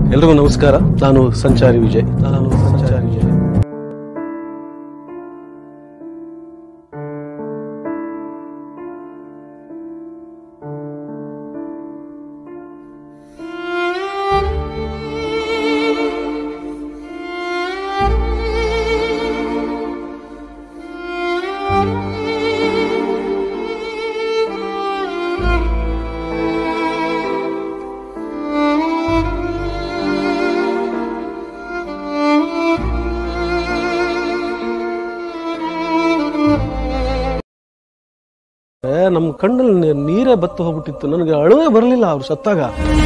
ಎಲ್ರಿಗೂ ನಮಸ್ಕಾರ ನಾನು ಸಂಚಾರಿ ವಿಜಯ್ ನಾನು ಸಂಚಾರಿ ವಿಜಯ್ ಏ, ನಮ್ಮ ಕಣ್ಣಲ್ಲಿ ನೀ- ನೀರೇ ಬತ್ತು ಹೋಗ್ಬಿಟ್ಟಿತ್ತು ನನಗೆ ಅಳುವೆ ಬರಲಿಲ್ಲ ಅವ್ರು ಸತ್ತಾಗ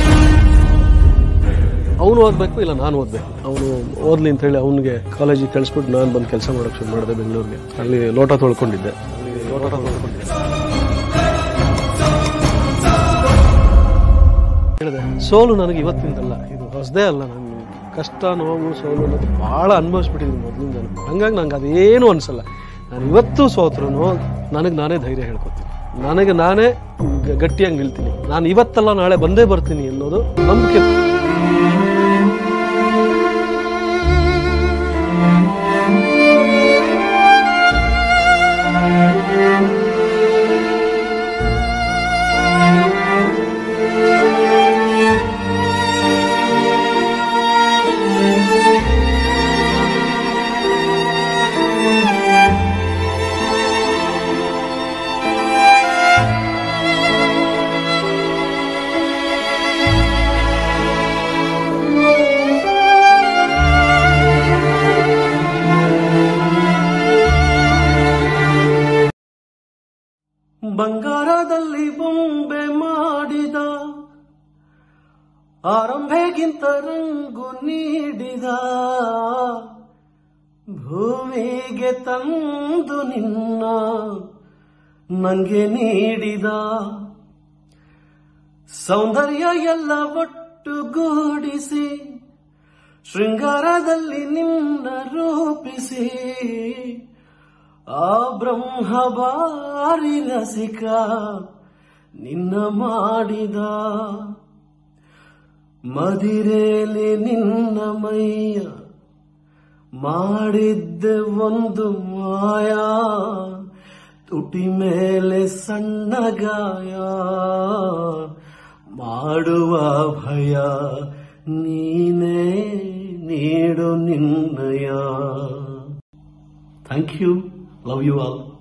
ಅವನು ಓದ್ಬೇಕು ಇಲ್ಲ ನಾನು ಓದ್ಬೇಕು ಅವನು ಓದ್ಲಿ ಅಂತ ಹೇಳಿ ಅವನಿಗೆ ಕಾಲೇಜಿಗೆ ಕಳಿಸ್ಬಿಟ್ಟು ನಾನು ಬಂದು ಕೆಲಸ ಮಾಡೋಕೆ ಶುರು ಮಾಡಿದೆ ಬೆಂಗಳೂರಿಗೆ ಅಲ್ಲಿ ಲೋಟ ತೊಳ್ಕೊಂಡಿದ್ದೆ ಅಲ್ಲಿ ಲೋಟ ತೊಳ್ಕೊಂಡಿದ್ದೆ ಹೇಳಿದೆ ಸೋಲು ನನಗೆ ಇವತ್ತಿಂದಲ್ಲ ಇದು ಹೊಸದೇ ಅಲ್ಲ ನಾನು ಕಷ್ಟ ನೋವು ಸೋಲು ಅನ್ನೋದು ಭಾಳ ಅನುಭವಿಸ್ಬಿಟ್ಟಿದ್ದೀನಿ ಮೊದಲಿಂದ ಹಂಗಾಗಿ ನಂಗೆ ಅದೇನು ಅನ್ಸಲ್ಲ ನಾನು ಇವತ್ತು ಸೋತ್ರು ನನಗೆ ನಾನೇ ಧೈರ್ಯ ಹೇಳ್ಕೊತೀನಿ ನನಗೆ ನಾನೇ ಗ- ಗಟ್ಟಿಯಾಗಿ ನಿಲ್ತೀನಿ ನಾನು ಇವತ್ತಲ್ಲ ನಾಳೆ ಬಂದೇ ಬರ್ತೀನಿ ಅನ್ನೋದು ನಂಬಿಕೆ ಬಂಗಾರದಲ್ಲಿ ಬೊಂಬೆ ಮಾಡಿದ ಆರಂಭೆಗಿಂತ ರಂಗು ನೀಡಿದ ಭೂಮಿಗೆ ತಂದು ನಿನ್ನ ನಂಗೆ ನೀಡಿದ ಸೌಂದರ್ಯ ಎಲ್ಲ ಒಟ್ಟುಗೂಡಿಸಿ ಶೃಂಗಾರದಲ್ಲಿ ನಿನ್ನ ರೂಪಿಸಿ ಆ ಬ್ರಹ್ಮ ಬಾರಿ ರಸಿಕ ನಿನ್ನ ಮಾಡಿದ ಮದಿರೇಲಿ ನಿನ್ನ ಮೈಯ ಮಾಡಿದ್ದೆ ಒಂದು ಮಾಯಾ ತುಟಿ ಮೇಲೆ ಸಣ್ಣ ಗಾಯ ಮಾಡುವ ಭಯ ನೀನೇ ನೀಡು ನಿನ್ನಯ thank you love you all